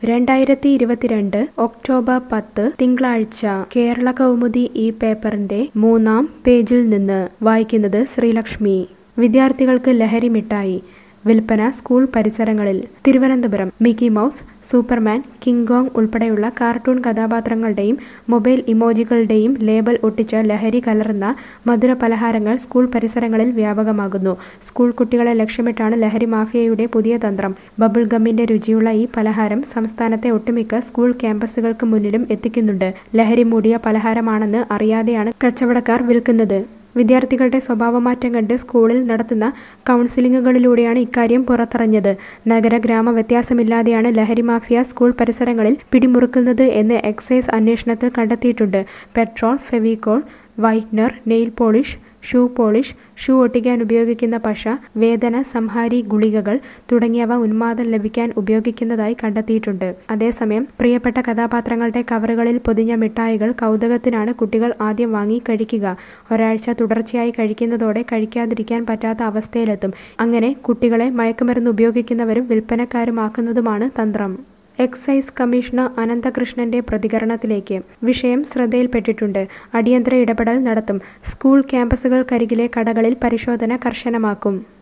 രണ്ടായിരത്തി ഇരുപത്തിരണ്ട് ഒക്ടോബർ പത്ത് തിങ്കളാഴ്ച കേരള കൗമുദി ഈ പേപ്പറിന്റെ മൂന്നാം പേജിൽ നിന്ന് വായിക്കുന്നത് ശ്രീലക്ഷ്മി വിദ്യാർത്ഥികൾക്ക് ലഹരി മിഠായി വിൽപ്പന സ്കൂൾ പരിസരങ്ങളിൽ Thiruvananthapuram Mickey Mouse Superman King Kong ഉൾപ്പെടെയുള്ള കാർട്ടൂൺ കഥാപാത്രങ്ങളുടെയും മൊബൈൽ ഇമോജികളുടെയും ലേബൽ ഒട്ടിച്ച ലഹരി കലർന്ന മധുര പലഹാരങ്ങൾ സ്കൂൾ പരിസരങ്ങളിൽ വ്യാപകമാകുന്നു സ്കൂൾ കുട്ടികളെ ലക്ഷ്യമിട്ടാണ് ലഹരി മാഫിയയുടെ പുതിയ തന്ത്രം ബബിൾ ഗമ്മിന്റെ രുചിയുള്ള ഈ പലഹാരം സംസ്ഥാനത്തെ ഒട്ടുമിക്ക സ്കൂൾ ക്യാമ്പസുകൾക്ക് മുന്നിലും എത്തിക്കുന്നുണ്ട് ലഹരി മൂടിയ പലഹാരമാണെന്ന് അറിയാതെയാണ് കച്ചവടക്കാർ വിൽക്കുന്നത് വിദ്യാർത്ഥികളുടെ സ്വഭാവമാറ്റം കണ്ട് സ്കൂളിൽ നടത്തുന്ന കൗൺസിലിങ്ങുകളിലൂടെയാണ് ഇക്കാര്യം പുറത്തറിഞ്ഞത് നഗര ഗ്രാമ വ്യത്യാസമില്ലാതെയാണ് ലഹരി മാഫിയ സ്കൂൾ പരിസരങ്ങളിൽ പിടിമുറുക്കുന്നത് എന്ന് എക്സൈസ് അന്വേഷണത്തിൽ കണ്ടെത്തിയിട്ടുണ്ട് petrol Fevicol whitener nail polish shoe polish shoe ഒട്ടിക്കാൻ ഉപയോഗിക്കുന്ന പശ വേദന സംഹാരി ഗുളികകൾ തുടങ്ങിയവ ഉന്മാദം ലഭിക്കാൻ ഉപയോഗിക്കുന്നതായി കണ്ടെത്തിയിട്ടുണ്ട് അതേസമയം പ്രിയപ്പെട്ട കഥാപാത്രങ്ങളുടെ കവറുകളിൽ പൊതിഞ്ഞ മിഠായികൾ കൗതുകത്തിനാണ് കുട്ടികൾ ആദ്യം വാങ്ങി കഴിക്കുക ഒരാഴ്ച തുടർച്ചയായി കഴിക്കുന്നതോടെ കഴിക്കാതിരിക്കാൻ പറ്റാത്ത അവസ്ഥയിലെത്തും അങ്ങനെ കുട്ടികളെ മയക്കുമരുന്ന് ഉപയോഗിക്കുന്നവരും വിൽപ്പനക്കാരുമാക്കുന്നതുമാണ് തന്ത്രം എക്സൈസ് കമ്മീഷണർ അനന്തകൃഷ്ണന്റെ പ്രതികരണത്തിലേക്ക് വിഷയം ശ്രദ്ധയിൽപ്പെട്ടിട്ടുണ്ട് അടിയന്തര ഇടപെടൽ നടത്തും സ്കൂൾ ക്യാമ്പസുകൾക്കരികിലെ കടകളിൽ പരിശോധന കർശനമാക്കും